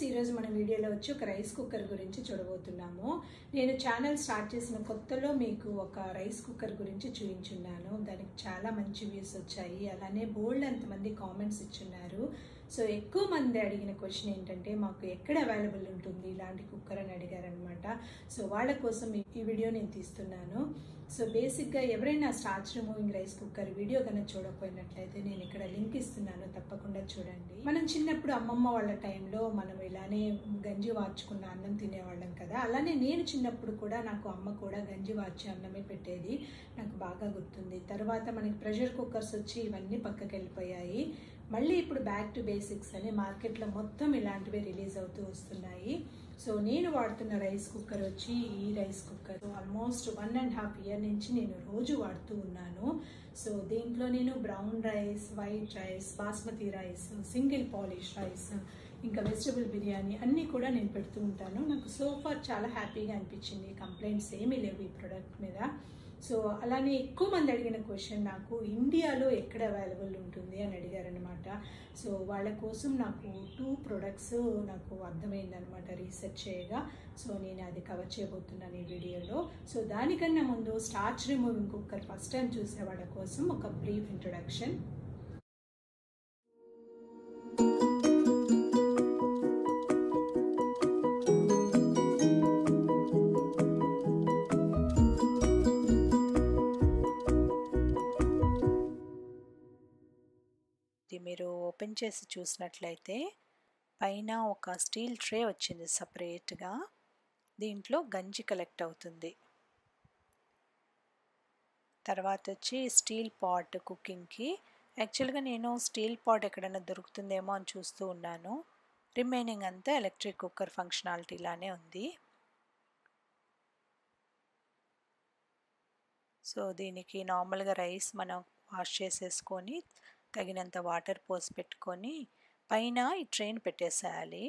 ఈరోజు మన వీడియోలో వచ్చి ఒక రైస్ కుక్కర్ గురించి చూడబోతున్నాము నేను ఛానల్ స్టార్ట్ చేసిన కొత్తలో మీకు ఒక రైస్ కుక్కర్ గురించి చూపించున్నాను దానికి చాలా మంచి వ్యూస్ వచ్చాయి అలానే బోల్డ్ అంతమంది కామెంట్స్ ఇచ్చున్నారు సో ఎక్కువ మంది అడిగిన క్వశ్చన్ ఏంటంటే మాకు ఎక్కడ అవైలబుల్ ఉంటుంది ఇలాంటి కుక్కర్ అని అడిగారనమాట సో వాళ్ళ కోసం ఈ- ఈ వీడియో నేను తీస్తున్నాను సో బేసిక్గా ఎవరైనా starch removing rice cooker video కనుక చూడకపోయినట్లయితే నేను ఇక్కడ లింక్ ఇస్తున్నాను తప్పకుండా చూడండి మనం చిన్నప్పుడు అమ్మమ్మ వాళ్ళ టైంలో మనం ఇలానే గంజి వార్చుకున్న అన్నం తినేవాళ్ళం కదా అలానే నేను చిన్నప్పుడు కూడా నాకు అమ్మ కూడా గంజి వార్చి అన్నమే పెట్టేది నాకు బాగా గుర్తుంది తర్వాత మనకి ప్రెషర్ కుక్కర్స్ వచ్చి ఇవన్నీ పక్కకి వెళ్ళిపోయాయి మళ్ళీ ఇప్పుడు బ్యాక్ టు బేసిక్స్ అని మార్కెట్లో మొత్తం ఇలాంటివి రిలీజ్ అవుతూ వస్తున్నాయి సో నేను వాడుతున్న రైస్ కుక్కర్ వచ్చి ఈ rice cooker almost one and half year నుంచి నేను రోజు వాడుతూ ఉన్నాను సో దీంట్లో నేను brown rice white rice basmati rice single polish rice ఇంకా వెజిటబుల్ బిర్యానీ అన్నీ కూడా నేను పెడుతూ ఉంటాను నాకు సోఫా చాలా హ్యాపీగా అనిపించింది కంప్లైంట్స్ ఏమీ లేవు ఈ ప్రోడక్ట్ మీద సో అలానే ఎక్కువ మంది అడిగిన క్వశ్చన్ నాకు ఇండియాలో ఎక్కడ అవైలబుల్ ఉంటుంది అని అడిగారనమాట సో వాళ్ళ కోసం నాకు టూ ప్రొడక్ట్స్ నాకు అర్థమైందనమాట రీసెర్చ్ చేయగా సో నేను అది కవర్ చేయబోతున్నాను ఈ వీడియోలో సో దానికన్నా ముందు starch removing cooker first time చూసే వాళ్ళ కోసం ఒక బ్రీఫ్ ఇంట్రొడక్షన్ ఇది మీరు ఓపెన్ చేసి చూసినట్లయితే పైన ఒక స్టీల్ ట్రే వచ్చింది సపరేట్గా దీంట్లో గంజి కలెక్ట్ అవుతుంది తర్వాత వచ్చి స్టీల్ పాట్ కుకింగ్కి యాక్చువల్గా నేను స్టీల్ పాట్ ఎక్కడైనా దొరుకుతుందేమో అని చూస్తూ ఉన్నాను రిమైనింగ్ అంతా ఎలక్ట్రిక్ కుక్కర్ ఫంక్షనాలిటీలానే ఉంది సో దీనికి నార్మల్గా రైస్ మనం వాష్ చేసేసుకొని తగినంత వాటర్ పోసి పెట్టుకొని పైన ఈ ట్రైన్ పెట్టేసేయాలి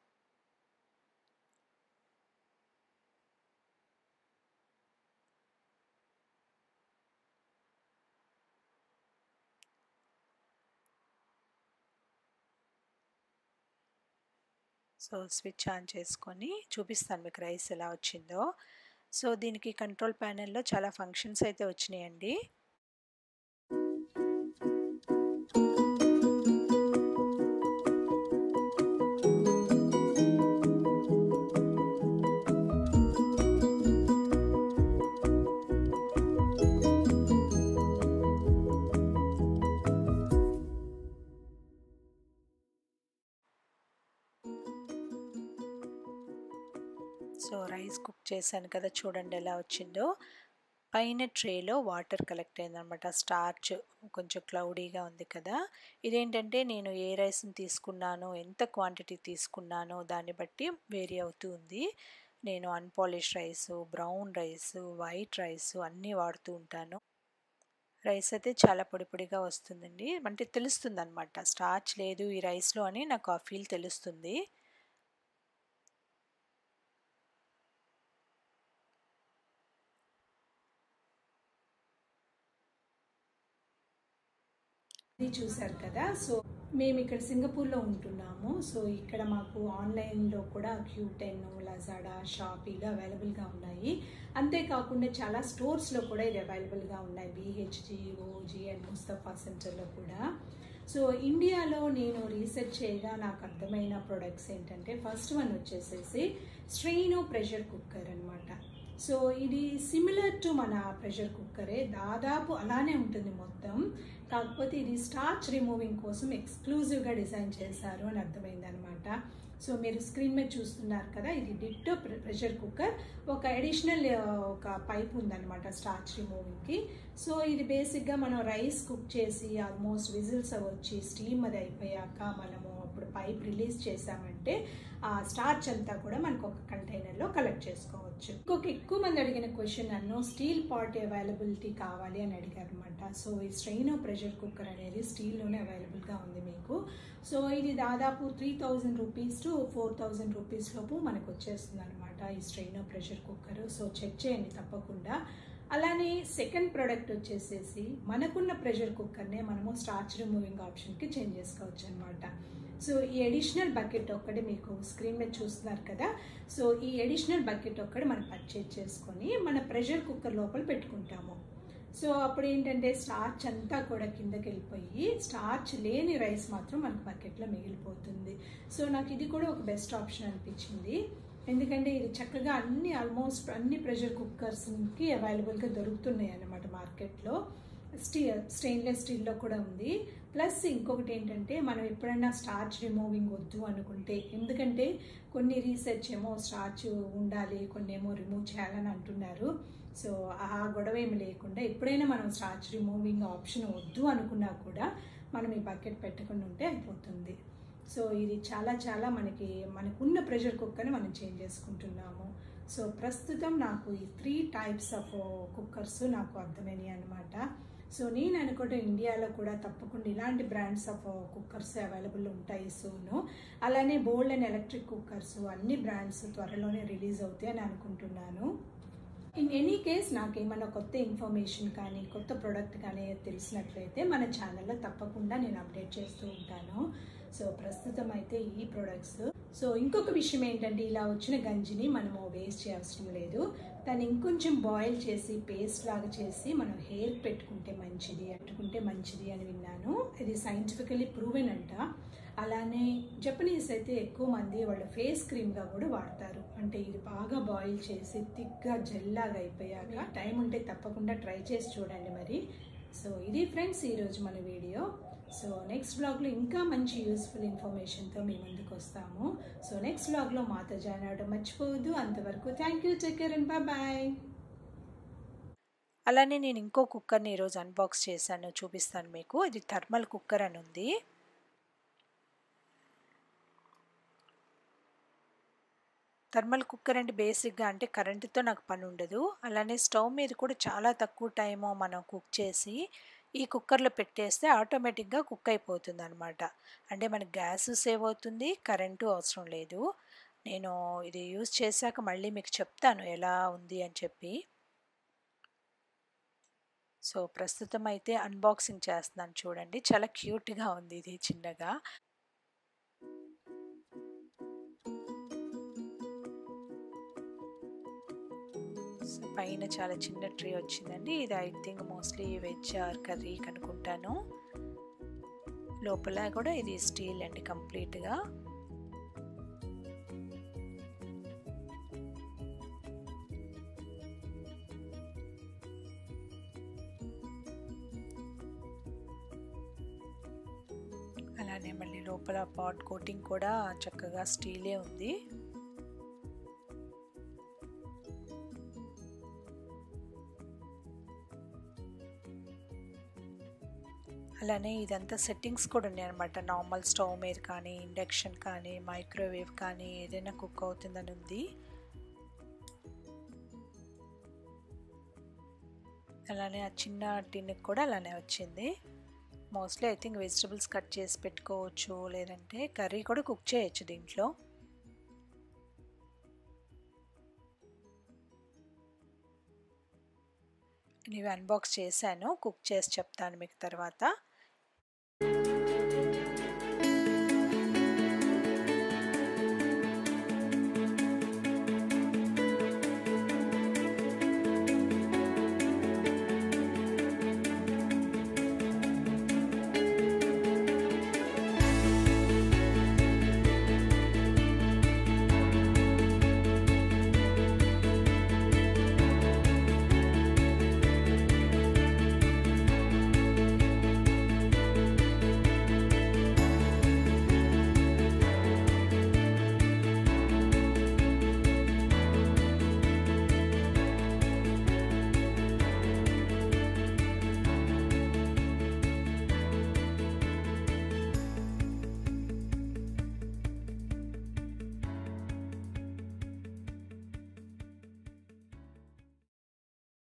సో స్విచ్ ఆన్ చేసుకొని చూపిస్తాను మీకు రైస్ ఎలా వచ్చిందో సో దీనికి కంట్రోల్ ప్యానెల్లో చాలా ఫంక్షన్స్ అయితే వచ్చినాయండి సో రైస్ కుక్ చేశాను కదా చూడండి ఎలా వచ్చిందో పైన ట్రేలో వాటర్ కలెక్ట్ అయిందనమాట స్టార్చ్ కొంచెం క్లౌడీగా ఉంది కదా ఇదేంటంటే నేను ఏ రైస్ని తీసుకున్నాను ఎంత క్వాంటిటీ తీసుకున్నానో దాన్ని బట్టి వేరీ అవుతూ ఉంది నేను unpolish rice brown rice white rice అన్నీ వాడుతూ ఉంటాను రైస్ అయితే చాలా పొడి పొడిగా వస్తుందండి అంటే తెలుస్తుంది అనమాట స్టార్చ్ లేదు ఈ రైస్లో అని నాకు ఆ ఫీల్ తెలుస్తుంది ఇది చూసారు కదా సో మేము ఇక్కడ సింగపూర్లో ఉంటున్నాము సో ఇక్కడ మాకు ఆన్లైన్లో కూడా క్యూ టెన్ లజాడా షాపీలో అవైలబుల్గా ఉన్నాయి అంతేకాకుండా చాలా స్టోర్స్లో కూడా ఇది అవైలబుల్గా ఉన్నాయి బీహెచ్జి ఓజీ అండ్ ముస్తఫా సెంటర్లో కూడా సో ఇండియాలో నేను రీసెర్చ్ చేయగా నాకు అర్థమైన ప్రొడక్ట్స్ ఏంటంటే ఫస్ట్ వన్ వచ్చేసేసి స్ట్రెయినో ప్రెషర్ కుక్కర్ అనమాట సో ఇది సిమిలర్ టు మన ప్రెషర్ కుక్కరే దాదాపు అలానే ఉంటుంది మొత్తం కాకపోతే ఇది స్టార్చ్ రిమూవింగ్ కోసం ఎక్స్క్లూజివ్గా డిజైన్ చేశారు అని అర్థమైంది అనమాట సో మీరు స్క్రీన్ మీద చూస్తున్నారు కదా ఇది డిట్టో ప్రెషర్ కుక్కర్ ఒక అడిషనల్ ఒక పైప్ ఉందన్నమాట స్టార్చ్ రిమూవింగ్కి సో ఇది బేసిక్గా మనం రైస్ కుక్ చేసి ఆల్మోస్ట్ విజిల్స్ వచ్చి స్టీమ్ అది అయిపోయాక మనము అప్పుడు పైప్ రిలీజ్ చేసామంటే ఆ స్టార్చ్ అంతా కూడా మనకు ఒక కంటైనర్లో కలెక్ట్ చేసుకోవచ్చు ఇంకొక ఎక్కువ మంది అడిగిన క్వశ్చన్ నన్ను స్టీల్ పాట్ అవైలబిలిటీ కావాలి అని అడిగారు అనమాట సో ఈ స్ట్రెయినో ప్రెషర్ కుక్కర్ అనేది స్టీల్లోనే అవైలబుల్గా ఉంది మీకు సో ఇది దాదాపు three thousand rupees to four thousand rupees లోపు మనకు వచ్చేస్తుంది అనమాట ఈ స్ట్రెయినో ప్రెషర్ కుక్కర్ సో చెక్ చేయండి తప్పకుండా అలానే సెకండ్ ప్రోడక్ట్ వచ్చేసేసి మనకున్న ప్రెషర్ కుక్కర్నే మనము స్టార్చ్ రిమూవింగ్ ఆప్షన్కి చేంజ్ చేసుకోవచ్చు అనమాట సో ఈ అడిషనల్ బకెట్ ఒక్కటి మీకు స్క్రీన్ మీద చూస్తున్నారు కదా సో ఈ అడిషనల్ బకెట్ ఒక్కటి మనం పర్చేజ్ చేసుకొని మన ప్రెషర్ కుక్కర్ లోపల పెట్టుకుంటాము సో అప్పుడు ఏంటంటే స్టార్చ్ అంతా కూడా కిందకి వెళ్ళిపోయి స్టార్చ్ లేని రైస్ మాత్రం మనకు బకెట్లో మిగిలిపోతుంది సో నాకు ఇది కూడా ఒక బెస్ట్ ఆప్షన్ అనిపించింది ఎందుకంటే ఇది చక్కగా అన్ని ఆల్మోస్ట్ అన్ని ప్రెషర్ కుక్కర్స్కి అవైలబుల్గా దొరుకుతున్నాయి అన్నమాట మార్కెట్లో స్టీల్ స్టెయిన్లెస్ స్టీల్లో కూడా ఉంది ప్లస్ ఇంకొకటి ఏంటంటే మనం ఎప్పుడైనా స్టార్చ్ రిమూవింగ్ వద్దు అనుకుంటే ఎందుకంటే కొన్ని రీసెర్చ్ ఏమో స్టార్చ్ ఉండాలి కొన్ని ఏమో రిమూవ్ చేయాలని అంటున్నారు సో ఆ గొడవ ఏమి లేకుండా ఎప్పుడైనా మనం స్టార్చ్ రిమూవింగ్ ఆప్షన్ వద్దు అనుకున్నా కూడా మనం ఈ బకెట్ పెట్టకుండా ఉంటే అయిపోతుంది సో ఇది చాలా చాలా మనకి మనకున్న ప్రెషర్ కుక్కర్ని మనం చేంజ్ చేసుకుంటున్నాము సో ప్రస్తుతం నాకు ఈ త్రీ టైప్స్ ఆఫ్ కుక్కర్స్ నాకు అర్థమైనాయి అనమాట సో నేను అనుకుంటే ఇండియాలో కూడా తప్పకుండా ఇలాంటి బ్రాండ్స్ ఆఫ్ కుక్కర్స్ అవైలబుల్ ఉంటాయి సూను అలానే బోల్డ్ అండ్ ఎలక్ట్రిక్ కుక్కర్స్ అన్ని బ్రాండ్స్ త్వరలోనే రిలీజ్ అవుతాయి అని అనుకుంటున్నాను ఇన్ ఎనీ కేస్ నాకు ఏమైనా కొత్త ఇన్ఫర్మేషన్ కానీ కొత్త ప్రోడక్ట్ కానీ తెలిసినట్లయితే మన ఛానల్లో తప్పకుండా నేను అప్డేట్ చేస్తూ ఉంటాను సో ప్రస్తుతం అయితే ఈ ప్రొడక్ట్స్ సో ఇంకొక విషయం ఏంటంటే ఇలా వచ్చిన గంజిని మనము వేస్ట్ చేయాల్సిన లేదు దాన్ని ఇంకొంచెం బాయిల్ చేసి పేస్ట్ లాగా చేసి మనం హెయిర్ పెట్టుకుంటే మంచిది అట్టుకుంటే మంచిది అని విన్నాను ఇది సైంటిఫికలీ ప్రూవెన్ అంట అలానే జపనీస్ అయితే ఎక్కువ మంది వాళ్ళ ఫేస్ క్రీమ్గా కూడా వాడతారు అంటే ఇది బాగా బాయిల్ చేసి థిక్గా జెల్లాగా అయిపోయాక టైం ఉంటే తప్పకుండా ట్రై చేసి చూడండి మరి సో ఇది ఫ్రెండ్స్ ఈరోజు మన వీడియో సో నెక్స్ట్ బ్లాగ్లో ఇంకా మంచి యూస్ఫుల్ ఇన్ఫర్మేషన్తో మీ ముందుకు వస్తాము సో నెక్స్ట్ బ్లాగ్లో మాతో జాయిన్ అవడం మర్చిపోవద్దు అంతవరకు thank you take care and bye bye అలానే నేను ఇంకో కుక్కర్ని ఈరోజు అన్బాక్స్ చేశాను చూపిస్తాను మీకు ఇది థర్మల్ కుక్కర్ అని ఉంది థర్మల్ కుక్కర్ అంటే బేసిక్గా అంటే కరెంటుతో నాకు పని ఉండదు అలానే స్టవ్ మీద కూడా చాలా తక్కువ టైము మనం కుక్ చేసి ఈ కుక్కర్లో పెట్టేస్తే ఆటోమేటిక్గా కుక్ అయిపోతుంది అనమాట అంటే మనకి గ్యాస్ సేవ్ అవుతుంది కరెంటు అవసరం లేదు నేను ఇది యూజ్ చేశాక మళ్ళీ మీకు చెప్తాను ఎలా ఉంది అని చెప్పి సో ప్రస్తుతం అయితే అన్బాక్సింగ్ చేస్తున్నాను చూడండి చాలా క్యూట్గా ఉంది ఇది చిన్నగా సో పైన చాలా చిన్న ట్రీ వచ్చిందండి ఇది I think mostly veg or curry అనుకుంటాను లోపల కూడా ఇది స్టీల్ అండి కంప్లీట్గా అలానే మళ్ళీ లోపల పాట్ కోటింగ్ కూడా చక్కగా స్టీలే ఉంది అలానే ఇదంతా సెట్టింగ్స్ కూడా ఉన్నాయి అనమాట నార్మల్ స్టవ్ మీద కానీ ఇండక్షన్ కానీ మైక్రోవేవ్ కానీ ఏదైనా కుక్ అవుతుందని ఉంది అలానే ఆ చిన్న టిన్కి కూడా అలానే వచ్చింది mostly I think vegetables cut చేసి పెట్టుకోవచ్చు లేదంటే కర్రీ కూడా కుక్ చేయొచ్చు దీంట్లో ఇవి అన్బాక్స్ చేశాను కుక్ చేసి చెప్తాను మీకు తర్వాత